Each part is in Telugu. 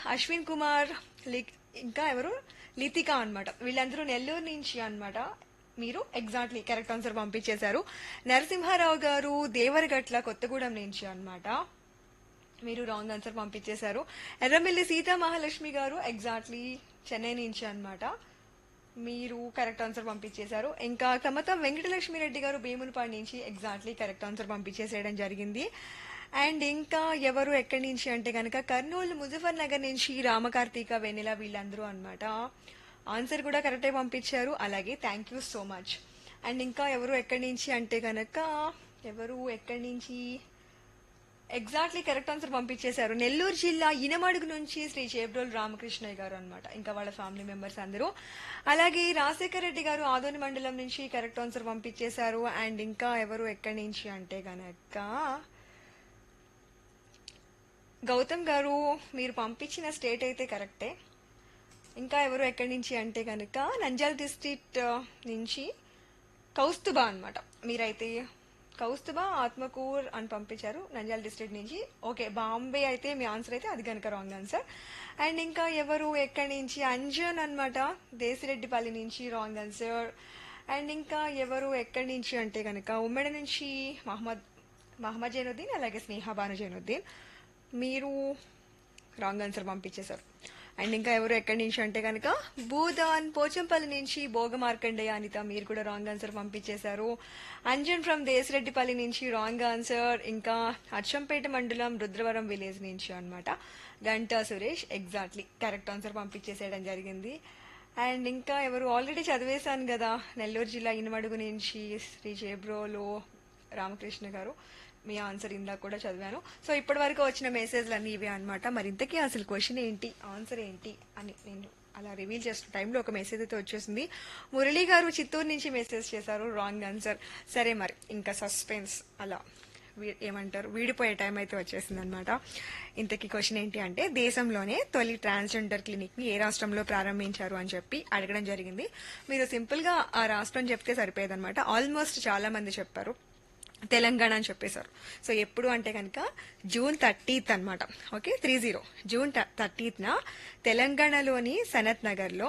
అశ్విన్ కుమార్ లి- ఇంకా ఎవరు లితిక అన్నమాట వీళ్ళందరూ నెల్లూరు నుంచి అన్నమాట మీరు ఎగ్జాక్ట్లీ కరెక్ట్ ఆన్సర్ పంపించేశారు నరసింహారావు గారు దేవరగట్ల కొత్తగూడెం నుంచి అన్నమాట మీరు రాంగ్ ఆన్సర్ పంపించేశారు ఎర్రమిల్లి సీతా మహాలక్ష్మి గారు ఎగ్జాక్ట్లీ చెన్నై నుంచి అన్నమాట మీరు కరెక్ట్ ఆన్సర్ పంపించేశారు ఇంకా కమతం వెంకటలక్ష్మి రెడ్డి గారు భీములపాడు నుంచి ఎగ్జాక్ట్లీ కరెక్ట్ ఆన్సర్ పంపించేసేయడం జరిగింది అండ్ ఇంకా ఎవరు ఎక్కడి నుంచి అంటే కనుక కర్నూలు ముజఫర్ నగర్ నుంచి రామకార్తీక వెన్నెల వీళ్ళందరూ అన్నమాట ఆన్సర్ కూడా కరెక్టే పంపించారు అలాగే thank you so much and ఇంకా ఎవరు ఎక్కడి నుంచి అంటే కనుక ఎవరు ఎక్కడి నుంచి ఎగ్జాక్ట్లీ కరెక్ట్ ఆన్సర్ పంపించేశారు నెల్లూరు జిల్లా ఇనమడుగు నుంచి శ్రీ చేబ్రోల్ రామకృష్ణయ్య గారు అన్నమాట ఇంకా వాళ్ళ ఫ్యామిలీ మెంబర్స్ అందరూ అలాగే రాజశేఖర్ రెడ్డి గారు ఆదోని మండలం నుంచి కరెక్ట్ ఆన్సర్ పంపించేశారు అండ్ ఇంకా ఎవరు ఎక్కడి నుంచి అంటే గనక గౌతమ్ గారు మీరు పంపించిన స్టేట్ అయితే కరెక్టే ఇంకా ఎవరు ఎక్కడి నుంచి అంటే కనుక నంజాల్ డిస్ట్రిక్ట్ నుంచి కౌస్తుబా అన్నమాట మీరైతే కౌస్తుబా ఆత్మకూర్ అని పంపించారు నంజాల్ డిస్ట్రిక్ట్ నుంచి ఓకే బాంబే అయితే మీ ఆన్సర్ అయితే అది కనుక రాంగ్ ఆన్సర్ అండ్ ఇంకా ఎవరు ఎక్కడి నుంచి అంజన్ అన్నమాట దేశిరెడ్డిపల్లి నుంచి రాంగ్ ఆన్సర్ అండ్ ఇంకా ఎవరు ఎక్కడి నుంచి అంటే కనుక ఉమ్మడి నుంచి మహమ్మద్ మహమ్మద్ జైనుద్దీన్ అలాగే స్నేహ బాను జైనుద్దీన్ మీరు రాంగ్ ఆన్సర్ పంపించేశారు అండ్ ఇంకా ఎవరు ఎక్కడి నుంచి అంటే కనుక భూదాన్ పోచంపల్లి నుంచి భోగ మార్కండేయ అనిత మీరు కూడా రాంగ్ ఆన్సర్ పంపించేశారు అంజన్ ఫ్రమ్ దేశరెడ్డిపల్లి నుంచి రాంగ్ ఆన్సర్ ఇంకా అచ్చంపేట మండలం రుద్రవరం విలేజ్ నుంచి అన్నమాట Ganta Suresh exactly correct answer పంపించేసేయడం జరిగింది అండ్ ఇంకా ఎవరు ఆల్రెడీ చదివేశాను కదా నెల్లూరు జిల్లా ఇనమడుగు నుంచి శ్రీ జేబ్రోలో రామకృష్ణ గారు మీ ఆన్సర్ ఇందాక కూడా చదివాను సో ఇప్పటి వరకు వచ్చిన మెసేజ్లు అన్నీ ఇవే అనమాట మరి ఇంతకీ అసలు క్వశ్చన్ ఏంటి ఆన్సర్ ఏంటి అని నేను అలా రివీల్ చేస్తున్న టైంలో ఒక మెసేజ్ అయితే వచ్చేసింది మురళి గారు చిత్తూరు నుంచి మెసేజ్ చేశారు రాంగ్ ఆన్సర్ సరే మరి ఇంకా సస్పెన్స్ అలా వీ- ఏమంటారు వీడిపోయే టైం అయితే వచ్చేసింది అనమాట ఇంతకీ క్వశ్చన్ ఏంటి అంటే దేశంలోనే తొలి ట్రాన్స్జెండర్ క్లినిక్ ని ఏ రాష్ట్రంలో ప్రారంభించారు అని చెప్పి అడగడం జరిగింది మీరు సింపుల్ గా ఆ రాష్ట్రం చెప్తే సరిపోయేదన్నమాట ఆల్మోస్ట్ చాలా మంది చెప్పారు తెలంగాణ అని చెప్పేశారు సో ఎప్పుడు అంటే కనుక జూన్ థర్టీత్ అనమాట ఓకే త్రీ జీరో జూన్ థర్టీత్న తెలంగాణలోని సనత్ నగర్లో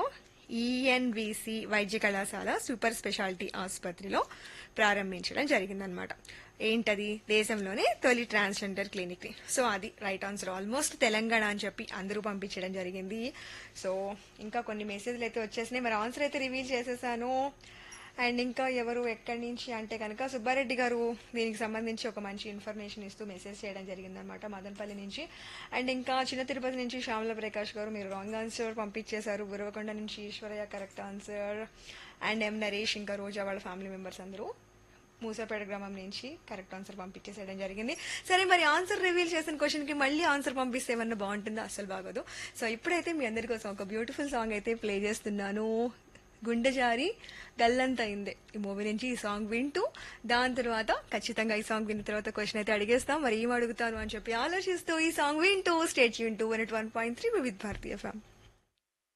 ఈఎన్విసి వైద్య కళాశాల సూపర్ స్పెషాలిటీ ఆసుపత్రిలో ప్రారంభించడం జరిగిందనమాట ఏంటది దేశంలోనే తొలి ట్రాన్స్జెండర్ క్లినిక్ సో అది రైట్ ఆన్సర్ ఆల్మోస్ట్ తెలంగాణ అని చెప్పి అందరూ పంపించడం జరిగింది సో ఇంకా కొన్ని మెసేజ్లు అయితే వచ్చేసినాయి మరి ఆన్సర్ అయితే రివీల్ చేసేసాను అండ్ ఇంకా ఎవరు ఎక్కడి నుంచి అంటే కనుక సుబ్బారెడ్డి గారు దీనికి సంబంధించి ఒక మంచి ఇన్ఫర్మేషన్ ఇస్తూ మెసేజ్ చేయడం జరిగిందనమాట మదనపల్లి నుంచి అండ్ ఇంకా చిన్న తిరుపతి నుంచి శ్యామల ప్రకాష్ గారు మీరు రాంగ్ ఆన్సర్ పంపించేశారు గురవకొండ నుంచి Eswaraiah correct answer and M Naresh ఇంకా రోజా వాళ్ళ ఫ్యామిలీ మెంబర్స్ అందరూ మూసాపేట గ్రామం నుంచి కరెక్ట్ ఆన్సర్ పంపించేసేయడం జరిగింది సరే మరి ఆన్సర్ రివీల్ చేసిన క్వశ్చన్ కి మళ్ళీ ఆన్సర్ పంపిస్తే ఏమన్నా బాగుంటుందో అసలు బాగోదు సో ఇప్పుడైతే మీ అందరి కోసం ఒక బ్యూటిఫుల్ సాంగ్ అయితే ప్లే చేస్తున్నాను గుండె జారి గల్లంత అయిందే ఈ మూవీ నుంచి ఈ సాంగ్ వింటూ దాని తర్వాత ఖచ్చితంగా ఈ సాంగ్ విన్న తర్వాత క్వశ్చన్ అయితే అడిగేస్తాం మరి ఏం అడుగుతాను అని చెప్పి ఆలోచిస్తూ ఈ సాంగ్ వింటూ స్టేట్ వింటూ one one point three with భారతీయ ఫ్యామ్